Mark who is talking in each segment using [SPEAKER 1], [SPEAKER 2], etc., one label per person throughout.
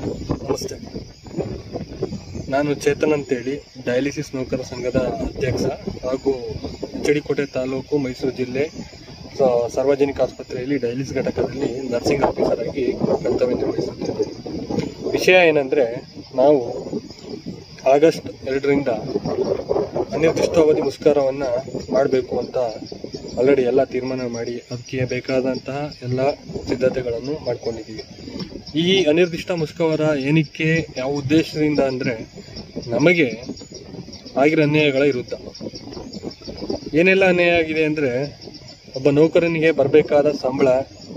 [SPEAKER 1] ನಮಸ್ತೆ ನಾನು ಚೇತನ್ ಅಂತೇಳಿ ಡಯಾಲಿಸಿಸ್ ನೌಕರ ಸಂಘದ ಅಧ್ಯಕ್ಷ ಹಾಗೂ ಎಚಡಿಕೋಟೆ ತಾಲೂಕು ಮೈಸೂರು ಜಿಲ್ಲೆ ಸ- ಸಾರ್ವಜನಿಕ ಆಸ್ಪತ್ರೆಯಲ್ಲಿ ಡಯಾಲಿಸಿಸ್ ಘಟಕದಲ್ಲಿ ನರ್ಸಿಂಗ್ ಆಫೀಸರ್ ಆಗಿ ಕರ್ತವ್ಯ ನಿರ್ವಹಿಸುತ್ತಿದ್ದೇನೆ ವಿಷಯ ಏನಂದರೆ ನಾವು ಆಗಸ್ಟ್ ಎರಡರಿಂದ ಅನಿರ್ದಿಷ್ಟಾವಧಿ ಮುಷ್ಕರವನ್ನು ಮಾಡಬೇಕು ಅಂತ ಆಲ್ರೆಡಿ ಎಲ್ಲ ತೀರ್ಮಾನ ಮಾಡಿ ಅದಕ್ಕೆ ಬೇಕಾದಂತಹ ಎಲ್ಲ ಸಿದ್ಧತೆಗಳನ್ನು ಮಾಡ್ಕೊಂಡಿದ್ದೀವಿ ಈ ಅನಿರ್ದಿಷ್ಟ ಮುಷ್ಕರ ಏನಕ್ಕೆ ಯಾವ ಉದ್ದೇಶದಿಂದ ಅಂದರೆ ನಮಗೆ ಆಗಿರೋ ಅನ್ಯಾಯಗಳ ವಿರುದ್ಧ ಏನೆಲ್ಲ ಅನ್ಯಾಯ ಆಗಿದೆ ಅಂದರೆ ಒಬ್ಬ ನೌಕರನಿಗೆ ಬರಬೇಕಾದ ಸಂಬಳ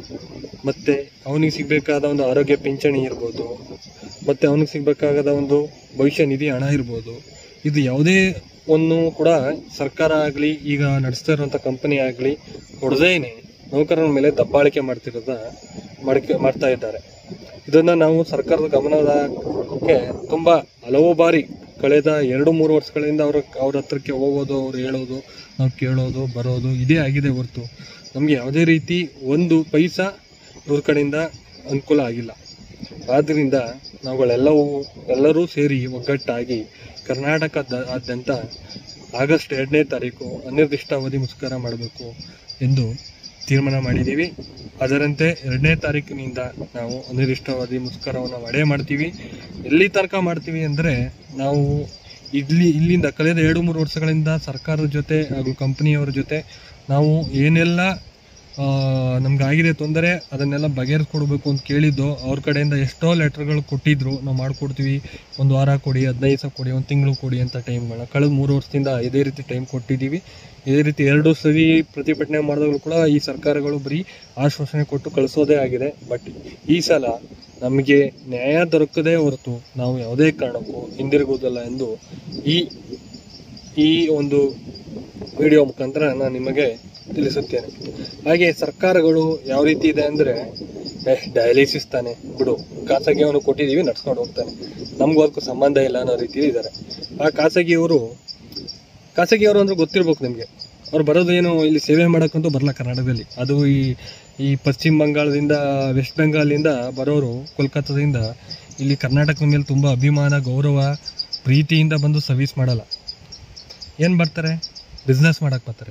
[SPEAKER 1] ಮತ್ತು ಅವನಿಗೆ ಸಿಗಬೇಕಾದ ಒಂದು ಆರೋಗ್ಯ ಪಿಂಚಣಿ ಇರ್ಬೋದು ಮತ್ತು ಅವನಿಗೆ ಸಿಗಬೇಕಾದ ಒಂದು ಭವಿಷ್ಯ ನಿಧಿ ಹಣ ಇರ್ಬೋದು ಇದು ಯಾವುದೇ ಒಂದು ಕೂಡ ಸರ್ಕಾರ ಆಗಲಿ ಈಗ ನಡೆಸ್ತಾ ಇರುವಂಥ ಕಂಪನಿ ಆಗಲಿ ಕೊಡದೇನೆ ನೌಕರರ ಮೇಲೆ ದಬ್ಬಾಳಿಕೆ ಮಾಡ್ತಿರೋದ ಮಾಡ್ಕೆ ಮಾಡ್ತಾ ಇದ್ದಾರೆ ಇದನ್ನು ನಾವು ಸರ್ಕಾರದ ಗಮನಕ್ಕೆ ತುಂಬ ಹಲವು ಬಾರಿ ಕಳೆದ ಎರಡು ಮೂರು ವರ್ಷಗಳಿಂದ ಅವ್ರ ಅವ್ರ ಹತ್ರಕ್ಕೆ ಹೋಗೋದು ಅವ್ರು ಹೇಳೋದು ನಾವು ಕೇಳೋದು ಬರೋದು ಇದೇ ಆಗಿದೆ ಹೊರತು ನಮಗೆ ಯಾವುದೇ ರೀತಿ ಒಂದು ಪೈಸಾ ಇವ್ರ ಕಡೆಯಿಂದ ಅನುಕೂಲ ಆಗಿಲ್ಲ ಆದ್ದರಿಂದ ನಾವುಗಳೆಲ್ಲವೂ ಎಲ್ಲರೂ ಸೇರಿ ಒಗ್ಗಟ್ಟಾಗಿ ಕರ್ನಾಟಕದಾದ್ಯಂತ ಆಗಸ್ಟ್ ಎರಡನೇ ತಾರೀಕು ಅನಿರ್ದಿಷ್ಟಾವಧಿ ಮುಷ್ಕರ ಮಾಡಬೇಕು ಎಂದು ತೀರ್ಮಾನ ಮಾಡಿದ್ದೀವಿ ಅದರಂತೆ ಎರಡನೇ ತಾರೀಕಿನಿಂದ ನಾವು ಅನಿರ್ದಿಷ್ಟಾವಧಿ ಮುಷ್ಕರವನ್ನು ಮಾಡೇ ಮಾಡ್ತೀವಿ ಎಲ್ಲಿ ತನಕ ಮಾಡ್ತೀವಿ ಅಂದರೆ ನಾವು ಇಲ್ಲಿ ಇಲ್ಲಿಂದ ಕಳೆದ ಎರಡು ಮೂರು ವರ್ಷಗಳಿಂದ ಸರ್ಕಾರದ ಜೊತೆ ಹಾಗೂ ಕಂಪನಿಯವರ ಜೊತೆ ನಾವು ಏನೆಲ್ಲ ನಮ್ಗಾಗಿದೆ ತೊಂದರೆ ಅದನ್ನೆಲ್ಲ ಬಗೆಹರಿಸ್ಕೊಡ್ಬೇಕು ಅಂತ ಕೇಳಿದ್ದು ಅವ್ರ ಕಡೆಯಿಂದ ಎಷ್ಟೋ ಲೆಟರ್ಗಳು ಕೊಟ್ಟಿದ್ರು ನಾವು ಮಾಡಿಕೊಡ್ತೀವಿ ಒಂದು ವಾರ ಕೊಡಿ ಹದಿನೈದು ದಿವಸ ಕೊಡಿ ಒಂದು ತಿಂಗಳು ಕೊಡಿ ಅಂತ ಟೈಮ್ಗಳನ್ನ ಕಳೆದ ಮೂರು ವರ್ಷದಿಂದ ಇದೇ ರೀತಿ ಟೈಮ್ ಕೊಟ್ಟಿದ್ದೀವಿ ಇದೇ ರೀತಿ ಎರಡು ಸರಿ ಪ್ರತಿಭಟನೆ ಮಾಡಿದಾಗಲೂ ಕೂಡ ಈ ಸರ್ಕಾರಗಳು ಬರೀ ಆಶ್ವಾಸನೆ ಕೊಟ್ಟು ಕಳಿಸೋದೇ ಆಗಿದೆ ಬಟ್ ಈ ಸಲ ನಮಗೆ ನ್ಯಾಯ ದೊರಕದೇ ಹೊರತು ನಾವು ಯಾವುದೇ ಕಾರಣಕ್ಕೂ ಹಿಂದಿರುಗುವುದಿಲ್ಲ ಎಂದು ಈ ಈ ಒಂದು ವಿಡಿಯೋ ಮುಖಾಂತರ ನಾನು ನಿಮಗೆ ತಿಳಿಸುತ್ತೇನೆ ಹಾಗೆ ಸರ್ಕಾರಗಳು ಯಾವ ರೀತಿ ಇದೆ ಅಂದರೆ ಡಯಾಲಿಸಿಸ್ ತಾನೆ ಬಿಡು ಖಾಸಗಿ ಅವನು ಕೊಟ್ಟಿದ್ದೀವಿ ನಡ್ಸ್ಕೊಂಡು ಹೋಗ್ತಾನೆ ನಮಗೂ ಅದಕ್ಕೂ ಸಂಬಂಧ ಇಲ್ಲ ಅನ್ನೋ ರೀತಿಯಲ್ಲಿ ಇದ್ದಾರೆ ಆ ಖಾಸಗಿಯವರು ಖಾಸಗಿಯವರು ಅಂದ್ರೆ ಗೊತ್ತಿರ್ಬೇಕು ನಿಮಗೆ ಅವ್ರು ಬರೋದು ಏನು ಇಲ್ಲಿ ಸೇವೆ ಮಾಡೋಕ್ಕಂತೂ ಬರಲ್ಲ ಕರ್ನಾಟಕದಲ್ಲಿ ಅದು ಈ ಈ ಪಶ್ಚಿಮ ಬಂಗಾಳದಿಂದ ವೆಸ್ಟ್ ಬೆಂಗಾಲಿಂದ ಬರೋರು ಕೋಲ್ಕತ್ತಾದಿಂದ ಇಲ್ಲಿ ಕರ್ನಾಟಕದ ಮೇಲೆ ತುಂಬ ಅಭಿಮಾನ ಗೌರವ ಪ್ರೀತಿಯಿಂದ ಬಂದು ಸರ್ವಿಸ್ ಮಾಡಲ್ಲ ಏನು ಬರ್ತಾರೆ ಬಿಸ್ನೆಸ್ ಮಾಡಕ್ಕೆ ಬರ್ತಾರೆ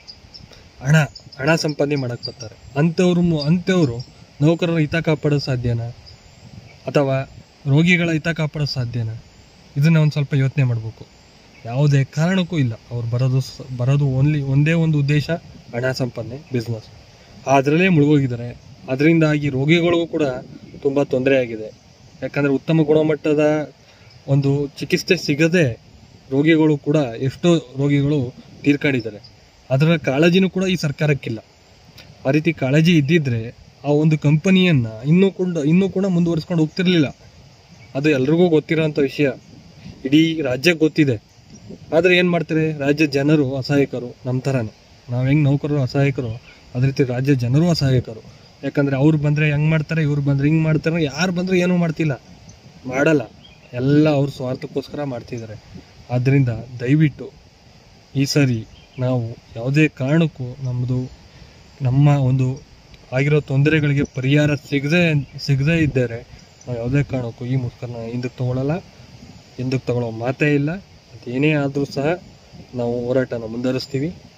[SPEAKER 1] ಹಣ ಹಣ ಸಂಪಾದನೆ ಮಾಡಕ್ಕೆ ಬರ್ತಾರೆ ಅಂಥವ್ರು ಮು- ಅಂಥವ್ರು ನೌಕರರ ಹಿತ ಕಾಪಾಡೋದು ಸಾಧ್ಯನಾ ಅಥವಾ ರೋಗಿಗಳ ಹಿತ ಕಾಪಾಡೋದು ಸಾಧ್ಯನಾ ಇದನ್ನು ಒಂದು ಸ್ವಲ್ಪ ಯೋಚನೆ ಮಾಡಬೇಕು ಯಾವುದೇ ಕಾರಣಕ್ಕೂ ಇಲ್ಲ ಅವ್ರು ಬರೋದು ಸ- ಬರೋದು ಓನ್ಲಿ ಒಂದೇ ಒಂದು ಉದ್ದೇಶ ಹಣ ಸಂಪಾದನೆ ಬಿಸ್ನೆಸ್ ಅದರಲ್ಲೇ ಮುಳುಗೋಗಿದ್ದಾರೆ ಅದರಿಂದಾಗಿ ರೋಗಿಗಳಿಗೂ ಕೂಡ ತುಂಬ ತೊಂದರೆ ಆಗಿದೆ ಯಾಕಂದರೆ ಉತ್ತಮ ಗುಣಮಟ್ಟದ ಒಂದು ಚಿಕಿತ್ಸೆ ಸಿಗದೆ ರೋಗಿಗಳು ಕೂಡ ಎಷ್ಟೋ ರೋಗಿಗಳು ತೀರ್ಕೊಂಡಿದ್ದಾರೆ ಅದರ ಕಾಳಜಿನೂ ಕೂಡ ಈ ಸರ್ಕಾರಕ್ಕಿಲ್ಲ ಆ ರೀತಿ ಕಾಳಜಿ ಇದ್ದಿದ್ರೆ ಆ ಒಂದು ಕಂಪನಿಯನ್ನು ಇನ್ನೂ ಕೂಡ ಇನ್ನೂ ಕೂಡ ಮುಂದುವರಿಸ್ಕೊಂಡು ಹೋಗ್ತಿರ್ಲಿಲ್ಲ ಅದು ಎಲ್ರಿಗೂ ಗೊತ್ತಿರೋಂಥ ವಿಷಯ ಇಡೀ ರಾಜ್ಯಕ್ಕೆ ಗೊತ್ತಿದೆ ಆದರೆ ಏನು ಮಾಡ್ತಾರೆ ರಾಜ್ಯದ ಜನರು ಅಸಹಾಯಕರು ನಮ್ಮ ಥರನೇ ನಾವು ಹೆಂಗೆ ನೌಕರರು ಅಸಹಾಯಕರು ಅದೇ ರೀತಿ ರಾಜ್ಯ ಜನರು ಅಸಹಾಯಕರು ಯಾಕಂದರೆ ಅವ್ರು ಬಂದರೆ ಹೆಂಗೆ ಮಾಡ್ತಾರೆ ಇವ್ರು ಬಂದರೆ ಹಿಂಗೆ ಮಾಡ್ತಾರೆ ಯಾರು ಬಂದರೆ ಏನೂ ಮಾಡ್ತಿಲ್ಲ ಮಾಡಲ್ಲ ಎಲ್ಲ ಅವ್ರ ಸ್ವಾರ್ಥಕ್ಕೋಸ್ಕರ ಮಾಡ್ತಿದ್ದಾರೆ ಆದ್ದರಿಂದ ದಯವಿಟ್ಟು ಈ ಸರಿ ನಾವು ಯಾವುದೇ ಕಾರಣಕ್ಕೂ ನಮ್ಮದು ನಮ್ಮ ಒಂದು ಆಗಿರೋ ತೊಂದರೆಗಳಿಗೆ ಪರಿಹಾರ ಸಿಗದೆ ಸಿಗದೇ ಇದ್ದರೆ ನಾವು ಯಾವುದೇ ಕಾರಣಕ್ಕೂ ಈ ಮುಷ್ಕರನ ಹಿಂದಕ್ಕೆ ತಗೊಳ್ಳಲ್ಲ ಹಿಂದಕ್ಕೆ ತಗೊಳ್ಳೋ ಮಾತೇ ಇಲ್ಲ ಅದೇನೇ ಆದರೂ ಸಹ ನಾವು ಹೋರಾಟನ ಮುಂದುವರಿಸ್ತೀವಿ